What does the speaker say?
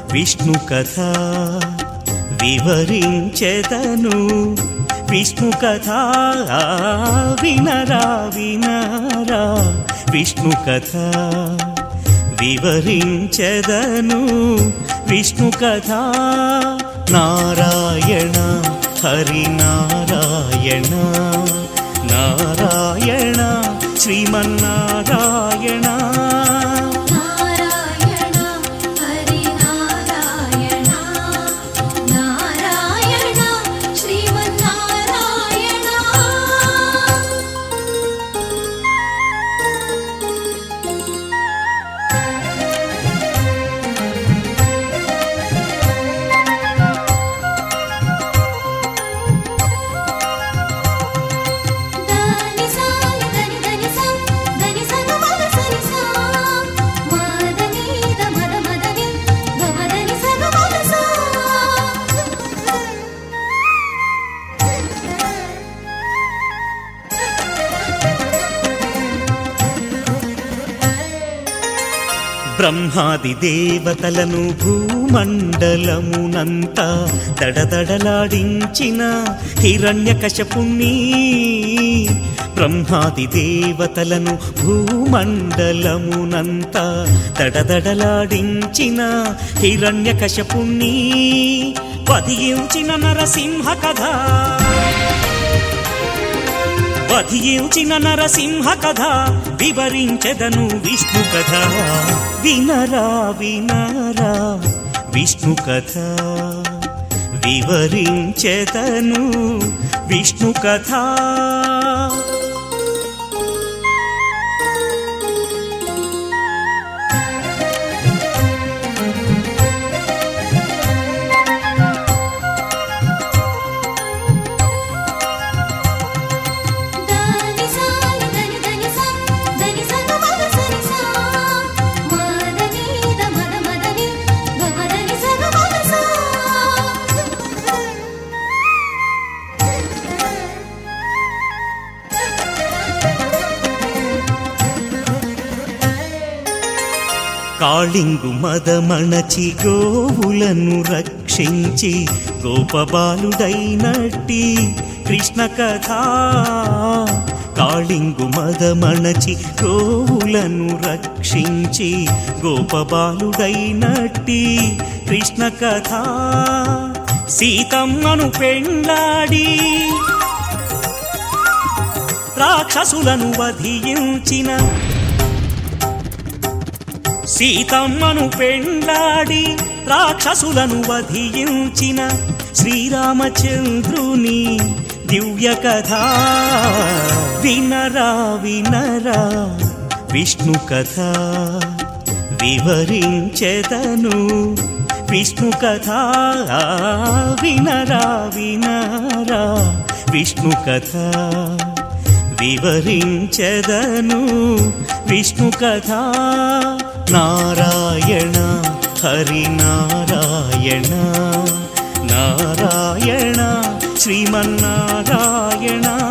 విష్ణు కథ వివరించెదను విష్ణు కథ వినరా వినరా విష్ణు కథ వివరించెదను విష్ణు కథ నారాయణ హరి నారాయణ నారాయణ శ్రీమన్నారాయణ నారాయణ హరి నారాయణ నారాయణ శ్రీమన్నారాయణ దని సాని దని దని సా దని సగ మద సని సా మదని ద మద మదని గ మదని సగ మద సా బ్రహ్మాది దేవతలను భూమండలమునంతా దడదడలాడించిన హిరణ్యకశపుణ్ణి బ్రహ్మాది దేవతలను భూమండలమునంతా దడదడలాడించిన హిరణ్యకశపుణ్ణి వధించిన నరసింహ కథ వధించిన నరసింహ కథ వివరించెదను విష్ణు కథ వినరా వినరా విష్ణు కథ వివరించెదను విష్ణు కథ దని సాని దని దని సా దని సగ మద సని సా మదని ద మద మదని గ మదని సగ మద సా కాళింగు మదమణచి గోవులను రక్షించి గోపబాలుడైనట్టి కృష్ణ కథ కాళింగు మదమణచి గోవులను రక్షించి గోపబాలుడైనట్టి కృష్ణ కథ సీతమ్మను పెండ్లాడి రాక్షసులను వధించిన సీతమ్మను పెండ్లాడి రాక్షసులను వధించిన శ్రీరామచంద్రుని దివ్య కథ వినరా వినరా విష్ణు కథ వివరించెదను విష్ణు కథ వినరా వినరా విష్ణు కథ వివరించెదను విష్ణు కథ నారాయణ హరి నారాయణ నారాయణ శ్రీమన్నారాయణ